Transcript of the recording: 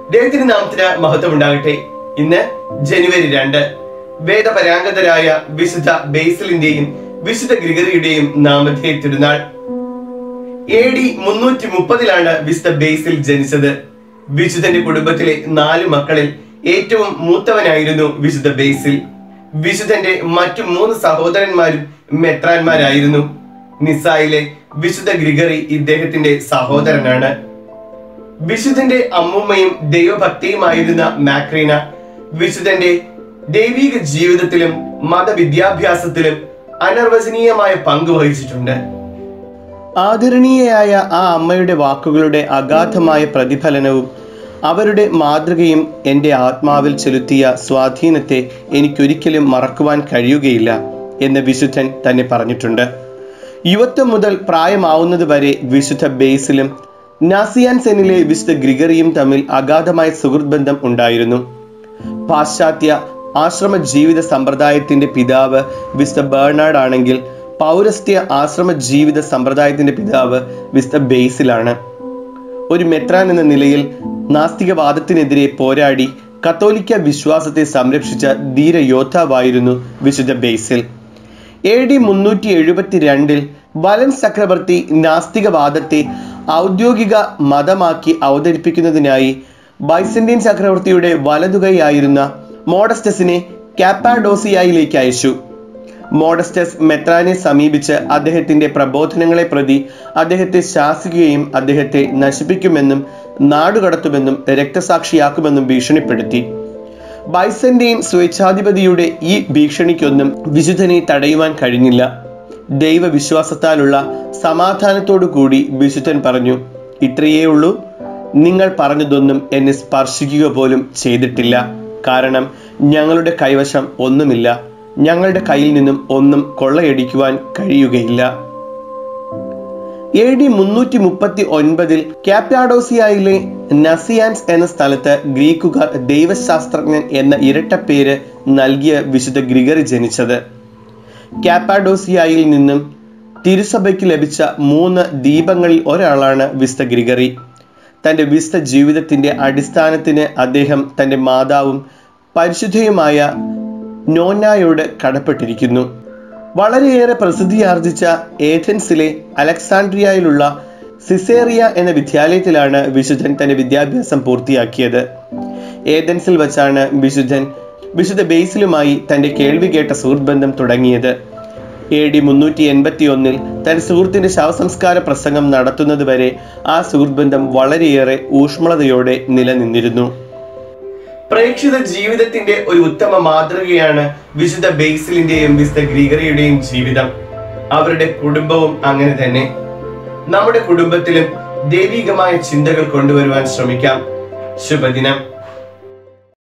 ദൈവത്തിന്റെ നാമത്തിന് മഹത്വം ഉണ്ടാകട്ടെ ഇന്ന് ജനുവരി രണ്ട് വേദപരാംഗതരായ വിശുദ്ധ ബേസിലിന്റെയും വിശുദ്ധ ഗ്രിഗറിയുടെയും നാമധേയ തിരുനാൾ എ ഡി മുന്നൂറ്റി മുപ്പതിലാണ് വിശുദ്ധ ബേസിൽ ജനിച്ചത് വിശുദ്ധന്റെ കുടുംബത്തിലെ നാല് മക്കളിൽ ഏറ്റവും മൂത്തവനായിരുന്നു വിശുദ്ധ ബേസിൽ വിശുദ്ധന്റെ മറ്റു മൂന്ന് സഹോദരന്മാരും മെത്രാന്മാരായിരുന്നു നിസായിലെ വിശുദ്ധ ഗ്രിഗറി ഇദ്ദേഹത്തിന്റെ സഹോദരനാണ് വിശുദ്ധന്റെ അമ്മൂമ്മയും ദൈവഭക്തിയുമായിരുന്ന മാക്രീന വിശുദ്ധന്റെ ദൈവിക ജീവിതത്തിലും മതവിദ്യാഭ്യാസത്തിലും അനർവചനീയമായ പങ്ക് വഹിച്ചിട്ടുണ്ട് ആദരണീയയായ ആ അമ്മയുടെ വാക്കുകളുടെ അഗാധമായ പ്രതിഫലനവും അവരുടെ മാതൃകയും എൻ്റെ ആത്മാവിൽ ചെലുത്തിയ സ്വാധീനത്തെ എനിക്കൊരിക്കലും മറക്കുവാൻ കഴിയുകയില്ല എന്ന് വിശുദ്ധൻ തന്നെ പറഞ്ഞിട്ടുണ്ട് യുവത്വം മുതൽ പ്രായമാവുന്നത് വരെ വിശുദ്ധ ബേസിലും നാസിയാൻ സെനിലെ വിശുദ്ധ ഗ്രിഗറിയും തമ്മിൽ അഗാധമായ സുഹൃത്ത് ബന്ധം ഉണ്ടായിരുന്നു പാശ്ചാത്യ ആശ്രമ ജീവിത സമ്പ്രദായത്തിന്റെ പിതാവ് വിശുദ്ധ ബേർണാഡ് ആണെങ്കിൽ പൗരസ്ത്യ ആശ്രമ ജീവിത സമ്പ്രദായത്തിന്റെ പിതാവ് വിശുദ്ധ ബേസിലാണ് ഒരു മെത്രാൻ എന്ന നിലയിൽ നാസ്തികവാദത്തിനെതിരെ പോരാടി കത്തോലിക്ക വിശ്വാസത്തെ സംരക്ഷിച്ച ധീര യോദ്ധാവായിരുന്നു വിശുദ്ധ ബേസിൽ എ ഡി മുന്നൂറ്റി എഴുപത്തി രണ്ടിൽ വലൻസ് ചക്രവർത്തി നാസ്തികവാദത്തെ ഔദ്യോഗിക മതമാക്കി അവതരിപ്പിക്കുന്നതിനായി ബൈസന്റീൻ ചക്രവർത്തിയുടെ വലതുകൈയായിരുന്ന മോഡസ്റ്റസിനെ കാപ്പാഡോസിയയിലേക്ക് അയച്ചു മോഡസ്റ്റസ് മെത്രാനെ സമീപിച്ച് അദ്ദേഹത്തിന്റെ പ്രബോധനങ്ങളെ പ്രതി അദ്ദേഹത്തെ ശാസിക്കുകയും അദ്ദേഹത്തെ നശിപ്പിക്കുമെന്നും നാടുകടത്തുമെന്നും രക്തസാക്ഷിയാക്കുമെന്നും ഭീഷണിപ്പെടുത്തി ബൈസന്റെയിൻ സ്വേച്ഛാധിപതിയുടെ ഈ ഭീഷണിക്കൊന്നും വിശുദ്ധനെ തടയുവാൻ കഴിഞ്ഞില്ല ദൈവവിശ്വാസത്താലുള്ള സമാധാനത്തോടു കൂടി വിശുദ്ധൻ പറഞ്ഞു ഇത്രയേ ഉള്ളൂ നിങ്ങൾ പറഞ്ഞതൊന്നും എന്നെ സ്പർശിക്കുക പോലും ചെയ്തിട്ടില്ല കാരണം ഞങ്ങളുടെ കൈവശം ഒന്നുമില്ല ഞങ്ങളുടെ കയ്യിൽ നിന്നും ഒന്നും കൊള്ളയടിക്കുവാൻ കഴിയുകയില്ല എ ഡി മുന്നൂറ്റി മുപ്പത്തി ഒൻപതിൽ ക്യാപ്യാഡോസിയയിലെ നസിയാൻസ് എന്ന സ്ഥലത്ത് ഗ്രീക്കുകാർ ദൈവശാസ്ത്രജ്ഞൻ എന്ന ഇരട്ടപ്പേര് നൽകിയ വിശുദ്ധ ഗ്രിഗറി ജനിച്ചത് ക്യാപ്പാഡോസിയയിൽ നിന്നും തിരുസഭയ്ക്ക് ലഭിച്ച മൂന്ന് ദീപങ്ങളിൽ ഒരാളാണ് വിശുദ്ധ ഗ്രിഗറി തൻ്റെ വിശുദ്ധ ജീവിതത്തിന്റെ അടിസ്ഥാനത്തിന് അദ്ദേഹം തൻ്റെ മാതാവും പരിശുദ്ധയുമായ നോനായോട് കടപ്പെട്ടിരിക്കുന്നു വളരെയേറെ പ്രസിദ്ധിയാർജിച്ച ഏഥൻസിലെ അലക്സാണ്ട്രിയയിലുള്ള സിസേറിയ എന്ന വിദ്യാലയത്തിലാണ് വിശുദ്ധൻ തന്റെ വിദ്യാഭ്യാസം പൂർത്തിയാക്കിയത് ഏഥൻസിൽ വച്ചാണ് വിശുദ്ധൻ വിശുദ്ധ ബേസിലുമായി തന്റെ കേൾവി കേട്ട സുഹൃത്ബന്ധം തുടങ്ങിയത് എ ഡി മുന്നൂറ്റി എൺപത്തി ഒന്നിൽ തന്റെ സുഹൃത്തിന്റെ ശവസംസ്കാര പ്രസംഗം നടത്തുന്നത് വരെ ആ സുഹൃത്ബന്ധം വളരെയേറെ ഊഷ്മളതയോടെ നിലനിന്നിരുന്നു പ്രേക്ഷിത ജീവിതത്തിന്റെ ഒരു ഉത്തമ മാതൃകയാണ് വിശുദ്ധ ബേസിലിന്റെയും വിശുദ്ധ ഗ്രീഗറിയുടെയും ജീവിതം അവരുടെ കുടുംബവും അങ്ങനെ തന്നെ നമ്മുടെ കുടുംബത്തിലും ദൈവികമായ ചിന്തകൾ കൊണ്ടുവരുവാൻ ശ്രമിക്കാം ശുഭദിനം